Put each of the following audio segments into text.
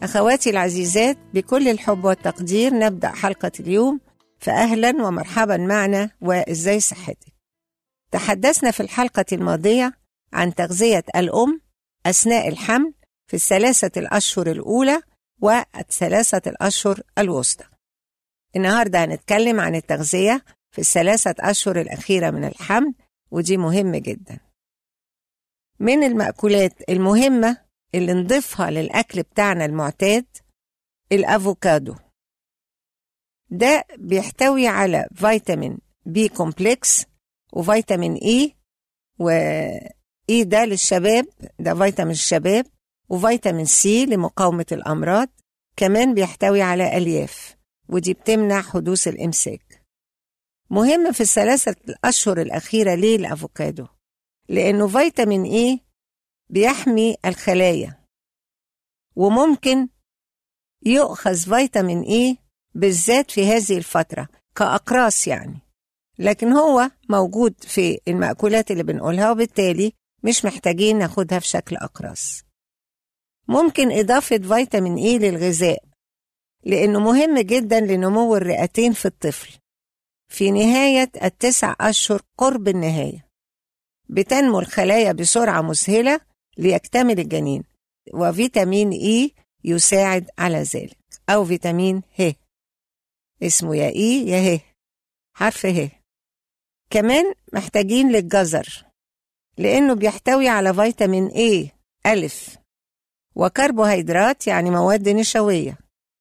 أخواتي العزيزات بكل الحب والتقدير نبدأ حلقة اليوم فأهلا ومرحبا معنا وإزاي صحتك تحدثنا في الحلقة الماضية عن تغذية الأم أثناء الحمل في الثلاثة الأشهر الأولى والثلاثة الأشهر الوسطى النهاردة هنتكلم عن التغذية في الثلاثة أشهر الأخيرة من الحمل ودي مهم جدا من المأكولات المهمة اللي نضيفها للأكل بتاعنا المعتاد الأفوكادو ده بيحتوي على فيتامين بي كومبلكس وفيتامين إي وإي ده للشباب ده فيتامين الشباب وفيتامين سي لمقاومة الأمراض كمان بيحتوي على ألياف ودي بتمنع حدوث الإمساك مهم في الثلاثة الأشهر الأخيرة ليه الأفوكادو؟ لأنه فيتامين إي بيحمي الخلايا وممكن يؤخذ فيتامين إي بالذات في هذه الفترة كأقراص يعني لكن هو موجود في المأكولات اللي بنقولها وبالتالي مش محتاجين ناخدها في شكل أقراص ممكن إضافة فيتامين إي للغذاء لأنه مهم جدا لنمو الرئتين في الطفل في نهاية التسع أشهر قرب النهاية بتنمو الخلايا بسرعة مسهلة ليكتمل الجنين وفيتامين إي يساعد على ذلك أو فيتامين ه اسمه يا إي يا ه حرف ه كمان محتاجين للجزر لأنه بيحتوي على فيتامين A ألف وكربوهيدرات يعني مواد نشوية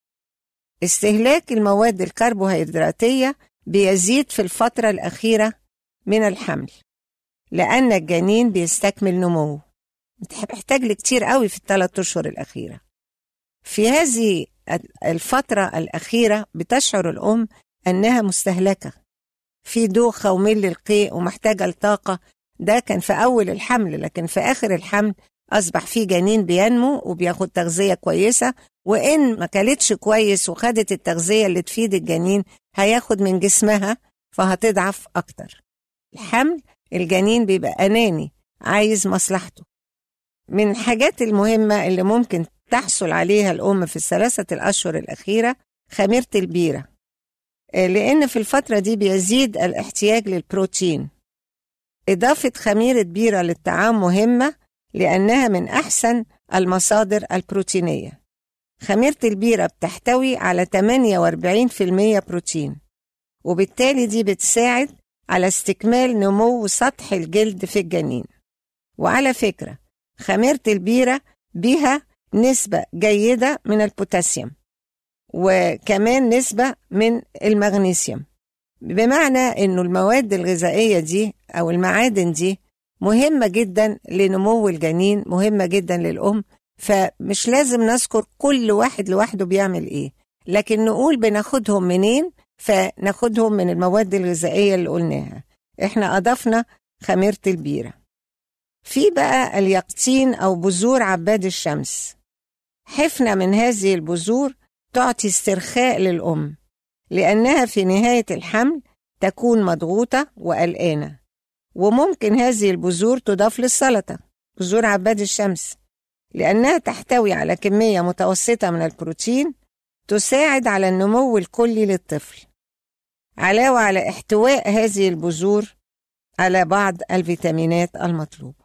استهلاك المواد الكربوهيدراتية بيزيد في الفترة الأخيرة من الحمل لأن الجنين بيستكمل نموه بتحتاج لكتير قوي في الثلاث أشهر الأخيرة في هذه الفترة الأخيرة بتشعر الأم أنها مستهلكة في دوخة ومل القيء ومحتاجة لطاقة ده كان في أول الحمل لكن في آخر الحمل أصبح في جنين بينمو وبياخد تغذية كويسة وإن ما كلتش كويس وخدت التغذية اللي تفيد الجنين هياخد من جسمها فهتضعف أكتر الحمل الجنين بيبقى أناني عايز مصلحته من الحاجات المهمة اللي ممكن تحصل عليها الأم في الثلاثة الأشهر الأخيرة خميرة البيرة لأن في الفترة دي بيزيد الاحتياج للبروتين إضافة خميرة بيرة للطعام مهمة لأنها من أحسن المصادر البروتينية خميرة البيرة بتحتوي على 48% بروتين وبالتالي دي بتساعد على استكمال نمو سطح الجلد في الجنين وعلى فكرة خميرة البيرة بها نسبة جيدة من البوتاسيوم وكمان نسبة من المغنيسيوم بمعنى انه المواد الغذائية دي او المعادن دي مهمة جدا لنمو الجنين مهمة جدا للأم فمش لازم نذكر كل واحد لوحده بيعمل ايه لكن نقول بناخدهم منين فناخدهم من المواد الغذائية اللي قلناها احنا أضفنا خميرة البيرة في بقى اليقطين أو بذور عباد الشمس حفنة من هذه البذور تعطي استرخاء للأم لأنها في نهاية الحمل تكون مضغوطة وقلقانة وممكن هذه البذور تضاف للسلطة بذور عباد الشمس لأنها تحتوي على كمية متوسطة من البروتين تساعد على النمو الكلي للطفل علاوة على احتواء هذه البذور على بعض الفيتامينات المطلوبة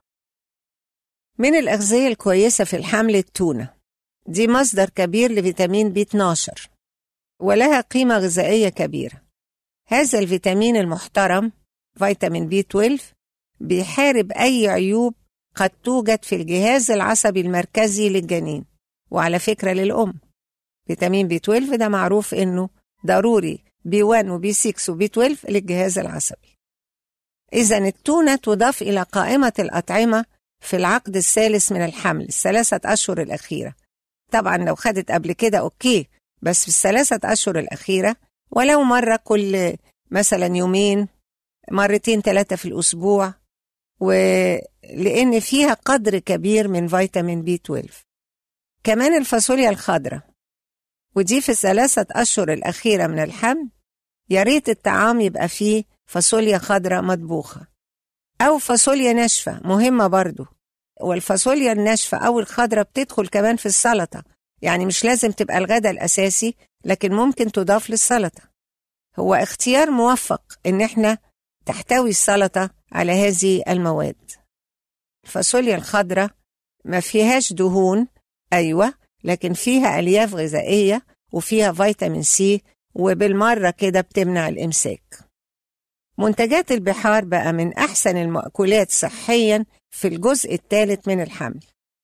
من الأغذية الكويسة في الحمل التونة دي مصدر كبير لفيتامين بي 12 ولها قيمة غذائية كبيرة هذا الفيتامين المحترم فيتامين بي 12 بيحارب أي عيوب قد توجد في الجهاز العصبي المركزي للجنين وعلى فكرة للأم فيتامين بي 12 ده معروف إنه ضروري بي 1 وبي 6 وبي 12 للجهاز العصبي إذا التونة تضاف إلى قائمة الأطعمة في العقد الثالث من الحمل الثلاثة أشهر الأخيرة طبعا لو خدت قبل كده أوكي بس في الثلاثة أشهر الأخيرة ولو مرة كل مثلا يومين مرتين ثلاثة في الأسبوع ولأن فيها قدر كبير من فيتامين بي 12 كمان الفاصوليا الخضراء ودي في الثلاثة أشهر الأخيرة من الحمل يا ريت الطعام يبقى فيه فاصوليا خضراء مطبوخة أو فاصوليا ناشفة مهمة برضو والفاصوليا الناشفة أو الخضراء بتدخل كمان في السلطة يعني مش لازم تبقى الغداء الأساسي لكن ممكن تضاف للسلطة هو اختيار موفق إن إحنا تحتوي السلطة على هذه المواد الفاصوليا الخضراء ما فيهاش دهون أيوة لكن فيها ألياف غذائية وفيها فيتامين سي وبالمرة كده بتمنع الإمساك منتجات البحار بقى من أحسن المأكولات صحيا في الجزء الثالث من الحمل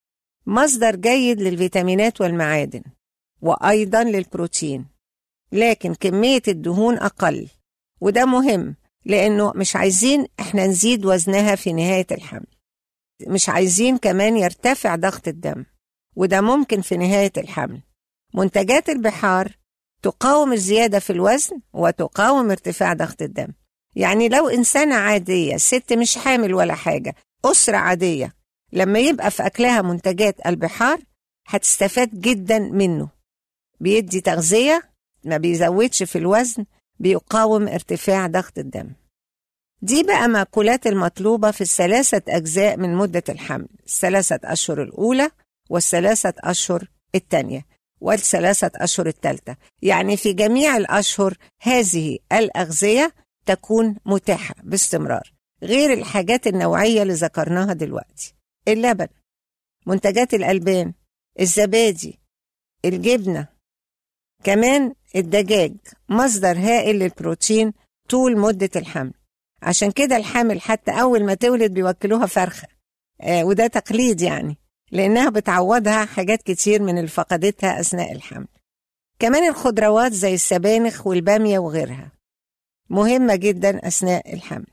مصدر جيد للفيتامينات والمعادن وأيضا للبروتين لكن كمية الدهون أقل وده مهم لأنه مش عايزين إحنا نزيد وزنها في نهاية الحمل مش عايزين كمان يرتفع ضغط الدم وده ممكن في نهاية الحمل منتجات البحار تقاوم الزيادة في الوزن وتقاوم ارتفاع ضغط الدم يعني لو إنسانة عادية ست مش حامل ولا حاجة أسرة عادية لما يبقى في أكلها منتجات البحار هتستفاد جدا منه بيدي تغذية ما بيزودش في الوزن بيقاوم ارتفاع ضغط الدم دي بقى مأكولات المطلوبة في الثلاثة أجزاء من مدة الحمل الثلاثة أشهر الأولى والثلاثة أشهر الثانية والثلاثة أشهر الثالثة يعني في جميع الأشهر هذه الأغذية تكون متاحة باستمرار غير الحاجات النوعية اللي ذكرناها دلوقتي اللبن منتجات الألبان الزبادي الجبنة كمان الدجاج مصدر هائل للبروتين طول مدة الحمل عشان كده الحامل حتى أول ما تولد بيوكلوها فرخة آه وده تقليد يعني لأنها بتعوضها حاجات كتير من اللي فقدتها أثناء الحمل كمان الخضروات زي السبانخ والبامية وغيرها مهمة جدا أثناء الحمل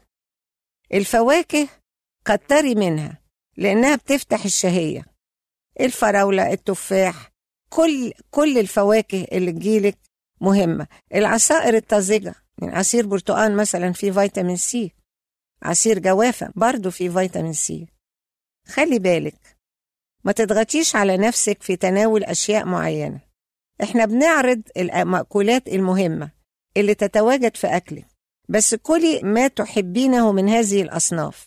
الفواكه كتري منها لأنها بتفتح الشهية الفراولة التفاح كل كل الفواكه اللي تجيلك مهمة العصائر الطازجة من عصير برتقال مثلا فيه فيتامين سي عصير جوافة برضو فيه فيتامين سي خلي بالك ما تضغطيش على نفسك في تناول أشياء معينة احنا بنعرض المأكولات المهمة اللي تتواجد في أكلك بس كلي ما تحبينه من هذه الأصناف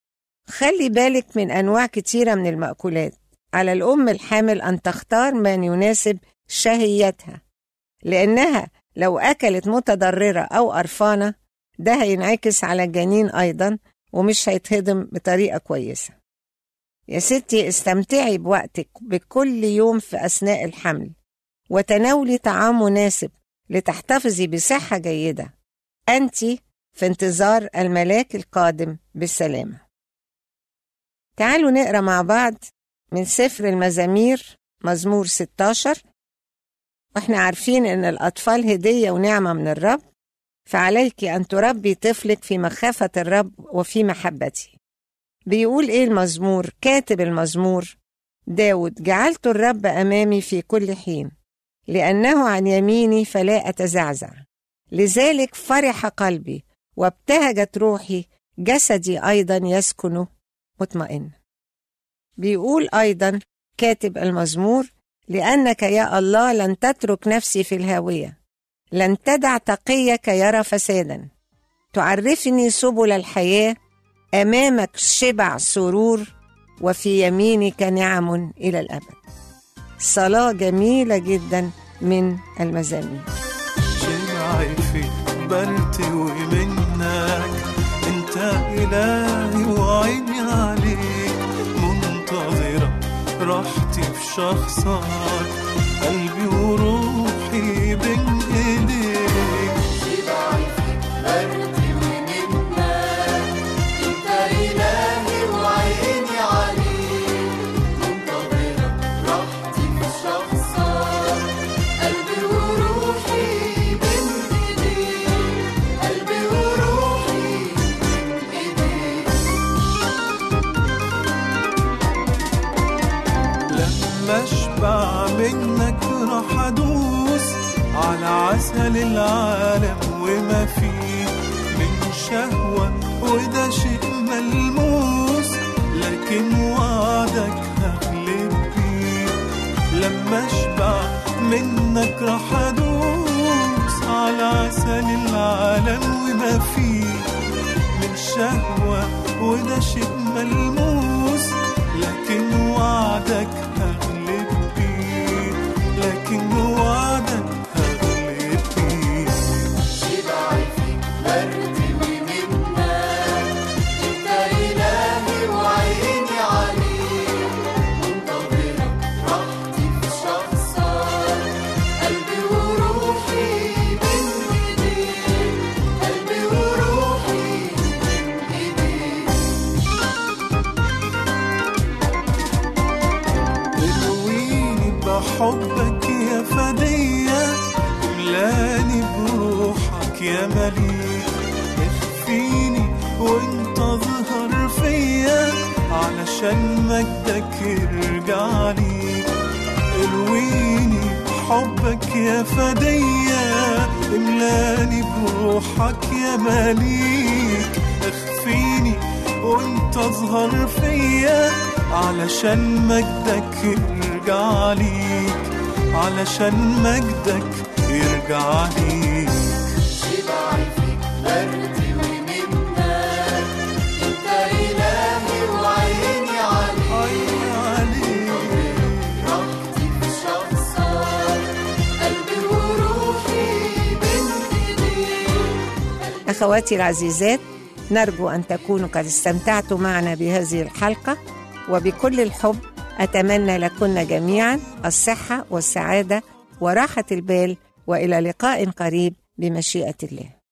خلي بالك من أنواع كتيرة من المأكولات على الأم الحامل أن تختار ما يناسب شهيتها لأنها لو أكلت متضررة أو قرفانة ده هينعكس على الجنين أيضا ومش هيتهضم بطريقة كويسة يا ستي استمتعي بوقتك بكل يوم في أثناء الحمل وتناولي طعام مناسب لتحتفظي بصحة جيدة أنت في انتظار الملاك القادم بالسلامة تعالوا نقرأ مع بعض من سفر المزامير مزمور 16 واحنا عارفين ان الأطفال هدية ونعمة من الرب فعليك أن تربي طفلك في مخافة الرب وفي محبته بيقول إيه المزمور كاتب المزمور داود جعلت الرب أمامي في كل حين لأنه عن يميني فلا أتزعزع لذلك فرح قلبي وابتهجت روحي جسدي أيضا يسكن مطمئن بيقول أيضا كاتب المزمور لأنك يا الله لن تترك نفسي في الهاوية لن تدع تقيك يرى فسادا تعرفني سبل الحياة أمامك شبع سرور وفي يمينك نعم إلى الأبد صلاة جميلة جدا من المزامير شبعي في برتوي منك انت إلهي وعيني عليك منتظرة راحتي في شخصك قلبي وروحي بين ايديك شبعي فيك برتوي منك انت الهي وعيني عليك منتظرة راحتي في شخصك قلبي وروحي بين ايديك قلبي وروحي بين ايديك لما اشبع منك راح ادوس على عسل العالم وما فيه من شهوة وده شيء ملموس لكن وعدك هغلب بيه لما اشبع منك راح ادوس على عسل العالم وما فيه من شهوة وده شيء ملموس لكن وعدك هغلب بيه لكن وعدك هغلب فيه شبعي فيك برتوي منك انت الهي وعيني عليك منتظرك راحتي في شخصك قلبي وروحي من ايديك قلبي وروحي من ايديك ترويني بحبك يا فدية املاني بروحك يا مليك اخفيني وانت اظهر فيا علشان مجدك يرجع لي ارويني بحبك يا فدية املاني بروحك يا مليك اخفيني وانت اظهر فيا علشان مجدك يرجع ليك علشان مجدك يرجع ليك شبعي فيك برتوي منك انت الهي وعيني عليك عيني عليك راحتي في شخصك قلبي وروحي بين ايديك أخواتي العزيزات نرجو أن تكونوا قد استمتعتم معنا بهذه الحلقة وبكل الحب أتمنى لكن جميعا الصحة والسعادة وراحة البال وإلى لقاء قريب بمشيئة الله